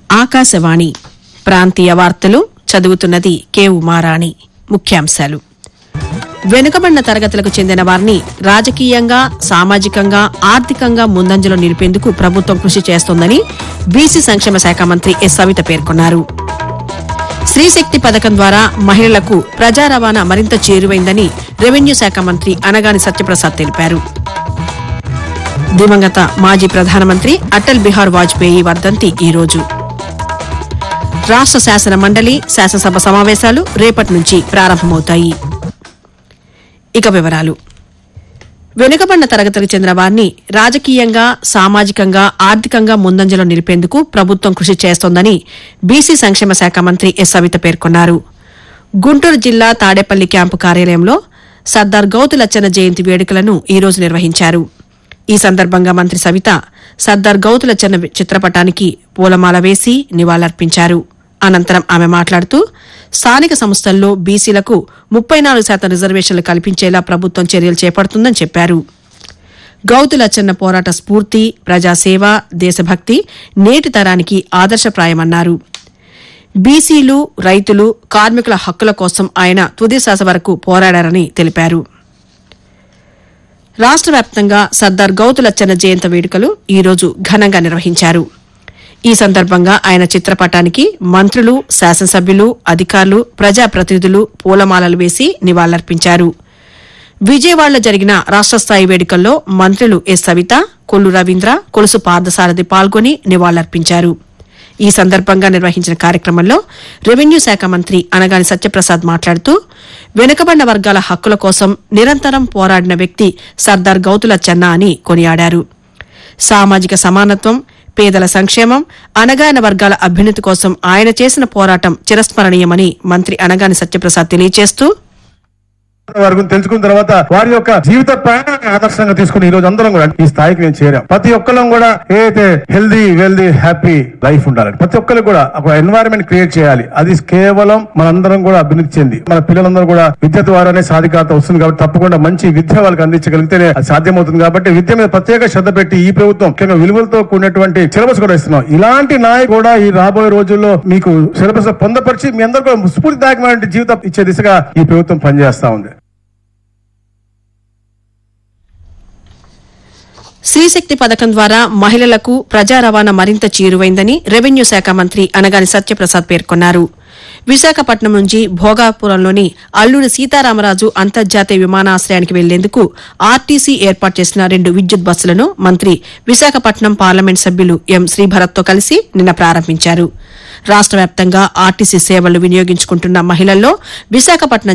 ఆకాశవాణి ప్రాంతీయ వార్తలు చదువుతున్నది కె ఉమారాణి ముఖ్యాంశాలు వెనుకబడిన తరగతులకు చెందిన వారిని రాజకీయంగా సామాజికంగా ఆర్థికంగా ముందంజలో నిలిపేందుకు ప్రభుత్వం కృషి చేస్తోందని బీసీ సంక్షేమ శాఖ మంత్రి ఎస్ సవిత పేర్కొన్నారు స్త్రీశక్తి పథకం ద్వారా మహిళలకు ప్రజా రవాణా మరింత చేరువైందని రెవెన్యూ శాఖ మంత్రి అనగాని సత్యప్రసాద్ తెలిపారు దివంగత మాజీ ప్రధానమంత్రి అటల్ బిహార్ వాజ్పేయి వర్ధంతి ఈ రోజు రాష్ట శాసన మండలి శాసనసభ సమావేశాలు రేపటి నుంచి ప్రారంభమవుతాయి ఇక వివరాలు వెనుకబడిన తరగతులకు చెందిన వారిని రాజకీయంగా సామాజికంగా ఆర్థికంగా ముందంజలో నిలిపేందుకు ప్రభుత్వం కృషి చేస్తోందని బీసీ సంక్షేమ శాఖ మంత్రి ఎస్ సవిత పేర్కొన్నారు గుంటూరు జిల్లా తాడేపల్లి క్యాంపు కార్యాలయంలో సర్దార్ గౌతు లచ్చన్న జయంతి వేడుకలను ఈ రోజు నిర్వహించారు ఈ సందర్భంగా మంత్రి సవిత సర్దార్ గౌతు లచ్చన్న చిత్రపటానికి పూలమాల వేసి నివాళులర్పించారు అనంతరం ఆమె మాట్లాడుతూ స్థానిక సంస్థల్లో బీసీలకు ముప్పై నాలుగు శాతం రిజర్వేషన్లు కల్పించేలా ప్రభుత్వం చర్యలు చేపడుతుందని చెప్పారు గౌతు లచ్చన్న పోరాట స్ఫూర్తి ప్రజాసేవ దేశభక్తి నేటి తరానికి ఆదర్శప్రాయమన్నారు బీసీలు రైతులు కార్మికుల హక్కుల కోసం ఆయన తుది శ్వాస వరకు పోరాడారని తెలిపారు రాష్ట వ్యాప్తంగా సర్దార్ గౌతు లచ్చన్న జయంతి వేడుకలు ఈ రోజు ఘనంగా నిర్వహించారు ఈ సందర్భంగా ఆయన చిత్రపటానికి మంత్రులు శాసనసభ్యులు అధికారులు ప్రజాప్రతినిధులు పూలమాలలు వేసి నివాళులర్పించారు విజయవాడలో జరిగిన రాష్ట స్థాయి వేడుకల్లో మంత్రులు ఎస్ సవిత కొల్లు రవీంద్ర కొలుసు పార్థసారథి పాల్గొని నివాళులర్పించారు ఈ సందర్భంగా నిర్వహించిన కార్యక్రమంలో రెవెన్యూ శాఖ మంత్రి అనగాని సత్యప్రసాద్ మాట్లాడుతూ వెనుకబడిన వర్గాల హక్కుల కోసం నిరంతరం పోరాడిన వ్యక్తి సర్దార్ గౌతుల చెన్న అని కొనియాడారు సామాజిక సమానత్వం పేదల సంక్షేమం అనగాయన వర్గాల అభ్యున్నతి కోసం ఆయన చేసిన పోరాటం చిరస్మరణీయమని మంత్రి అనగాని సత్యప్రసాద్ తెలియజేస్తూ వరకు తెలుసుకున్న తర్వాత వారి యొక్క జీవిత ప్రయాణాన్ని ఆదర్శంగా తీసుకుని ఈ రోజు అందరం కూడా ఈ స్థాయికి మేము చేరాం ప్రతి ఒక్కరం కూడా ఏదైతే హెల్దీ వెల్దీ హ్యాపీ లైఫ్ ఉండాలని ప్రతి ఒక్కరికి కూడా ఒక ఎన్వైరన్మెంట్ క్రియేట్ చేయాలి అది కేవలం మనందరం కూడా అభివృద్ధి చెంది మన పిల్లలందరూ కూడా విద్య ద్వారానే సాధికారత వస్తుంది కాబట్టి తప్పకుండా మంచి విద్య వాళ్ళకి అందించగలిగితేనే అది సాధ్యమవుతుంది కాబట్టి విద్య మీద ప్రత్యేక శ్రద్ధ పెట్టి ఈ ప్రభుత్వం ముఖ్యంగా విలువలతో కూడినటువంటి సిలబస్ కూడా ఇస్తున్నాం ఇలాంటి నాయకు కూడా ఈ రాబోయే రోజుల్లో మీకు సిలబస్ పొందపరిచి మీ అందరూ కూడా స్ఫూర్తిదాయకమైన జీవితం ఇచ్చే దిశగా ఈ ప్రభుత్వం పనిచేస్తా ఉంది శ్రీశక్తి పథకం ద్వారా మహిళలకు ప్రజా రవాణా మరింత చేరువైందని రెవెన్యూ శాఖ మంత్రి అనగాని సత్యప్రసాద్ పేర్కొన్నారు విశాఖపట్నం నుంచి భోగాపురంలోని అల్లూరి సీతారామరాజు అంతర్జాతీయ విమానాశ్రయానికి వెళ్లేందుకు ఆర్టీసీ ఏర్పాటు చేసిన రెండు విద్యుత్ బస్సులను మంత్రి విశాఖపట్నం పార్లమెంట్ సభ్యులు ఎం శ్రీభరత్తో కలిసి నిన్న ప్రారంభించారు రాష్ట వ్యాప్తంగా ఆర్టీసీ సేవలు వినియోగించుకుంటున్న మహిళల్లో విశాఖపట్నం